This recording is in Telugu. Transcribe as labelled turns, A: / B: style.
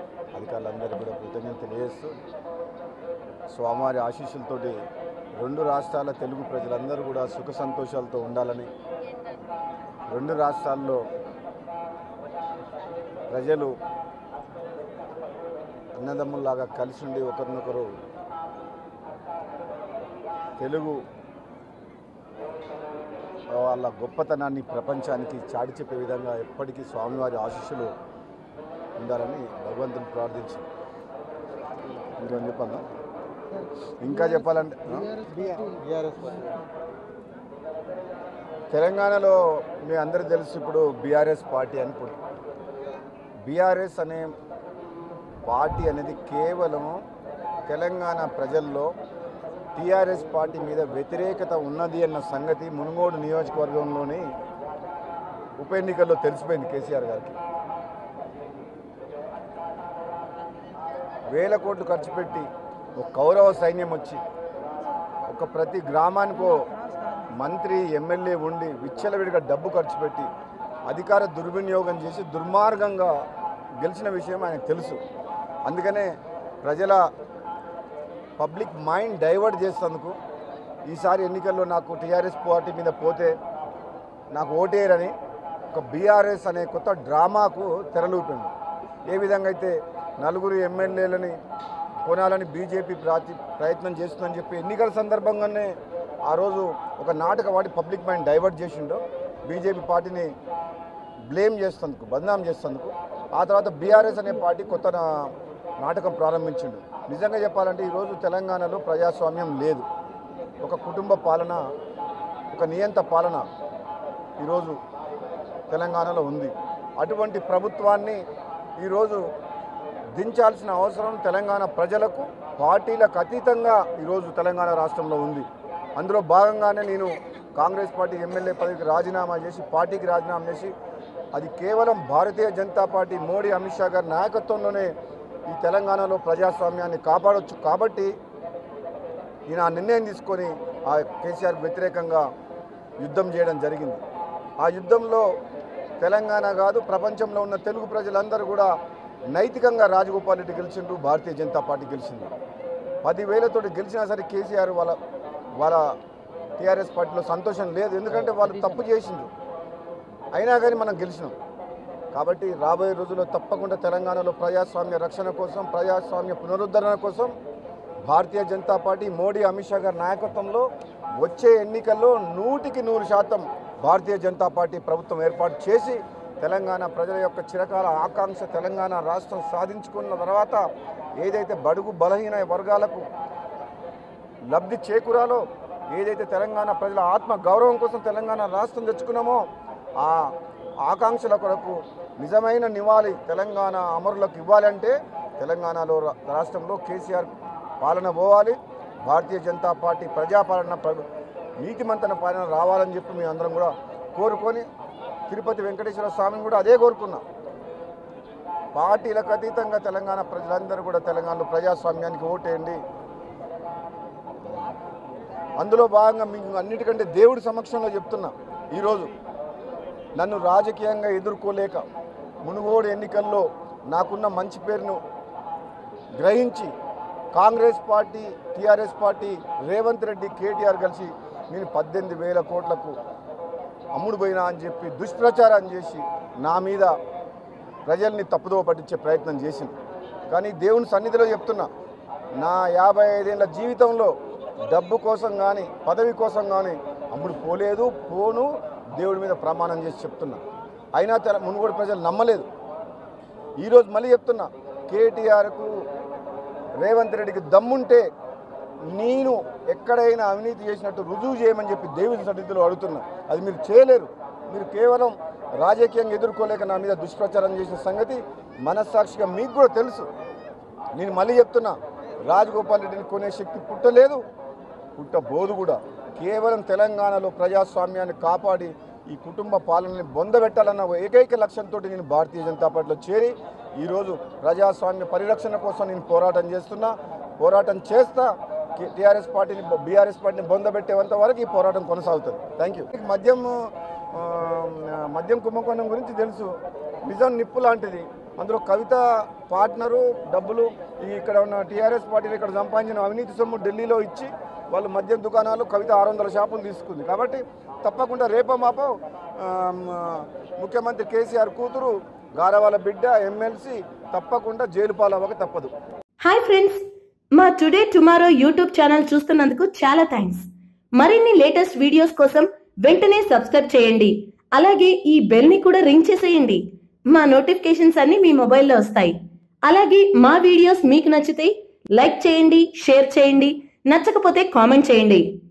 A: అధికారులందరికీ కూడా కృతజ్ఞత తెలియజేస్తూ స్వామివారి ఆశీస్సులతోటి రెండు రాష్ట్రాల తెలుగు ప్రజలందరూ కూడా సుఖ సంతోషాలతో ఉండాలని రెండు రాష్ట్రాల్లో ప్రజలు అన్నదమ్ముల్లాగా కలిసి ఉండి ఒకరినొకరు తెలుగు వాళ్ళ గొప్పతనాన్ని ప్రపంచానికి చాటి చెప్పే విధంగా ఎప్పటికీ స్వామివారి ఆశీస్సులు ఉండాలని భగవంతుని ప్రార్థించి మీరు చెప్పాలా ఇంకా చెప్పాలంటే ఆ? తెలంగాణలో మీ అందరికీ తెలుసు ఇప్పుడు బీఆర్ఎస్ పార్టీ అని బీఆర్ఎస్ అనే పార్టీ అనేది కేవలం తెలంగాణ ప్రజల్లో టీఆర్ఎస్ పార్టీ మీద వ్యతిరేకత ఉన్నది అన్న సంగతి మునుగోడు నియోజకవర్గంలోని ఉప ఎన్నికల్లో తెలిసిపోయింది కేసీఆర్ గారికి వేల కోట్లు ఖర్చు పెట్టి ఒక కౌరవ సైన్యం వచ్చి ఒక ప్రతి గ్రామానికో మంత్రి ఎమ్మెల్యే ఉండి విచ్చలవిడిగా డబ్బు ఖర్చు పెట్టి అధికార దుర్వినియోగం చేసి దుర్మార్గంగా గెలిచిన విషయం ఆయనకు తెలుసు అందుకనే ప్రజల పబ్లిక్ మైండ్ డైవర్ట్ చేసేందుకు ఈసారి ఎన్నికల్లో నాకు టీఆర్ఎస్ పార్టీ మీద పోతే నాకు ఓటేయరని ఒక బీఆర్ఎస్ అనే కొత్త డ్రామాకు తెరలూపింది ఏ విధంగా అయితే నలుగురు ఎమ్మెల్యేలని కొనాలని బీజేపీ ప్రాతి ప్రయత్నం చేస్తుందని చెప్పి ఎన్నికల సందర్భంగానే ఆ రోజు ఒక నాటక వాడి పబ్లిక్ మైండ్ డైవర్ట్ చేసిండో బీజేపీ పార్టీని బ్లేమ్ చేస్తేందుకు బదనాం చేస్తేందుకు ఆ తర్వాత బీఆర్ఎస్ అనే పార్టీ కొత్త నా- నాటకం ప్రారంభించిండు నిజంగా చెప్పాలంటే ఈరోజు తెలంగాణలో ప్రజాస్వామ్యం లేదు ఒక కుటుంబ పాలన ఒక నియంత పాలన ఈరోజు తెలంగాణలో ఉంది అటువంటి ప్రభుత్వాన్ని ఈరోజు దించాల్సిన అవసరం తెలంగాణ ప్రజలకు పార్టీలకు అతీతంగా ఈరోజు తెలంగాణ రాష్ట్రంలో ఉంది అందులో భాగంగానే నేను కాంగ్రెస్ పార్టీ ఎమ్మెల్యే పదవికి రాజీనామా చేసి పార్టీకి రాజీనామా చేసి అది కేవలం భారతీయ జనతా పార్టీ మోడీ అమిత్ షా గారి నాయకత్వంలోనే ఈ తెలంగాణలో ప్రజాస్వామ్యాన్ని కాపాడొచ్చు కాబట్టి ఈయన ఆ నిర్ణయం తీసుకొని ఆ కేసీఆర్ వ్యతిరేకంగా యుద్ధం చేయడం జరిగింది ఆ యుద్ధంలో తెలంగాణ కాదు ప్రపంచంలో ఉన్న తెలుగు ప్రజలందరూ కూడా నైతికంగా రాజగోపాల్ రెడ్డి గెలిచిండు భారతీయ జనతా పార్టీ గెలిచింది పదివేలతోటి గెలిచినా సరే కేసీఆర్ వాళ్ళ వాళ్ళ టీఆర్ఎస్ పార్టీలో సంతోషం లేదు ఎందుకంటే వాళ్ళు తప్పు చేసిండ్రు అయినా కానీ మనం గెలిచినాం కాబట్టి రాబోయే రోజుల్లో తప్పకుండా తెలంగాణలో ప్రజాస్వామ్య రక్షణ కోసం ప్రజాస్వామ్య పునరుద్ధరణ కోసం భారతీయ జనతా పార్టీ మోడీ అమిత్ షా గారి నాయకత్వంలో వచ్చే ఎన్నికల్లో నూటికి నూరు శాతం భారతీయ జనతా పార్టీ ప్రభుత్వం ఏర్పాటు చేసి తెలంగాణ ప్రజల యొక్క చిరకాల ఆకాంక్ష తెలంగాణ రాష్ట్రం సాధించుకున్న తర్వాత ఏదైతే బడుగు బలహీన వర్గాలకు లబ్ధి చేకూరాలో ఏదైతే తెలంగాణ ప్రజల ఆత్మ గౌరవం కోసం తెలంగాణ రాష్ట్రం తెచ్చుకున్నామో ఆ ఆకాంక్షల కొరకు నిజమైన నివాళి తెలంగాణ అమరులకు ఇవ్వాలంటే తెలంగాణలో రా- రాష్ట్రంలో కేసీఆర్ పాలన పోవాలి భారతీయ జనతా పార్టీ ప్రజాపాలన ప్ర- నీతిమంతన పాలన రావాలని చెప్పి మేము అందరం కూడా కోరుకొని తిరుపతి వెంకటేశ్వర స్వామిని కూడా అదే కోరుకున్నాం పార్టీలకు అతీతంగా తెలంగాణ ప్రజలందరూ కూడా తెలంగాణలో ప్రజాస్వామ్యానికి ఓటేయండి అందులో భాగంగా మీకు అన్నిటికంటే దేవుడి సమక్షంలో చెప్తున్నా ఈరోజు నన్ను రాజకీయంగా ఎదుర్కోలేక మునుగోడు ఎన్నికల్లో నాకున్న మంచి పేరును గ్రహించి Congress party TRS party Revanth Reddy KTR కలిసి నేను పద్దెనిమిది వేల కోట్లకు అమ్ముడు పోయినా అని చెప్పి దుష్ప్రచారం చేసి నా మీద ప్రజల్ని తప్పుదోవ పట్టించే ప్రయత్నం చేసింది కానీ దేవుని సన్నిధిలో చెప్తున్నా నా యాభై ఐదేళ్ల జీవితంలో డబ్బు కోసం కానీ పదవి కోసం కానీ అమ్ముడు పోలేదు పోను దేవుడి మీద ప్రమాణం చేసి చెప్తున్నా అయినా తెల మునుగోడు ప్రజలు నమ్మలేదు ఈరోజు మళ్ళీ చెప్తున్నా కేటీఆర్కు రేవంత్ రెడ్డికి దమ్ముంటే నేను ఎక్కడైనా అవినీతి చేసినట్టు రుజువు చేయమని చెప్పి దేవుని సన్నిధిలో అడుగుతున్నా అది మీరు చేయలేరు మీరు కేవలం రాజకీయంగా ఎదుర్కోలేక నా మీద దుష్ప్రచారం చేసిన సంగతి మనస్సాక్షిగా మీకు కూడా తెలుసు నేను మళ్ళీ చెప్తున్నా రాజగోపాల్ రెడ్డిని కొనే శక్తి పుట్టలేదు పుట్టబోదు కూడా కేవలం తెలంగాణలో ప్రజాస్వామ్యాన్ని కాపాడి ఈ కుటుంబ పాలనని బొందబెట్టాలన్న ఏకైక లక్ష్యంతో నేను భారతీయ జనతా పార్టీలో చేరి ఈరోజు ప్రజాస్వామ్య పరిరక్షణ కోసం నేను పోరాటం చేస్తున్నా పోరాటం చేస్తా టీఆర్ఎస్ పార్టీని బీఆర్ఎస్ పార్టీని బొందబెట్టేంత వరకు ఈ పోరాటం కొనసాగుతుంది థ్యాంక్ యూ మద్యం ఆ, మద్యం కుంభకోణం గురించి తెలుసు నిజం నిప్పు లాంటిది అందులో కవిత పార్ట్నరు డబ్బులు ఈ ఇక్కడ ఉన్న టీఆర్ఎస్ పార్టీలు ఇక్కడ సంపాదించిన అవినీతి సొమ్ము ఢిల్లీలో ఇచ్చి వాళ్ళు మద్యం దుకాణాలు కవిత ఆరు వందల షాపులు తీసుకుంది కాబట్టి తప్పకుండా రేపో మాపో ఆమ్, ముఖ్యమంత్రి కేసీఆర్ కూతురు గారవాల బిడ్డ ఎమ్మెల్సీ తప్పకుండా జైలు పాలవ్వక తప్పదు
B: హాయ్ ఫ్రెండ్స్ మా టుడే టుమారో యూట్యూబ్ ఛానల్ చూస్తున్నందుకు చాలా థ్యాంక్స్ మరిన్ని లేటెస్ట్ వీడియోస్ కోసం వెంటనే సబ్స్క్రైబ్ చేయండి అలాగే ఈ బెల్ ని కూడా రింగ్ చేసేయండి మా నోటిఫికేషన్స్ అన్ని మీ మొబైల్లో వస్తాయి అలాగే మా వీడియోస్ మీకు నచ్చితే లైక్ చేయండి షేర్ చేయండి నచ్చకపోతే కామెంట్ చేయండి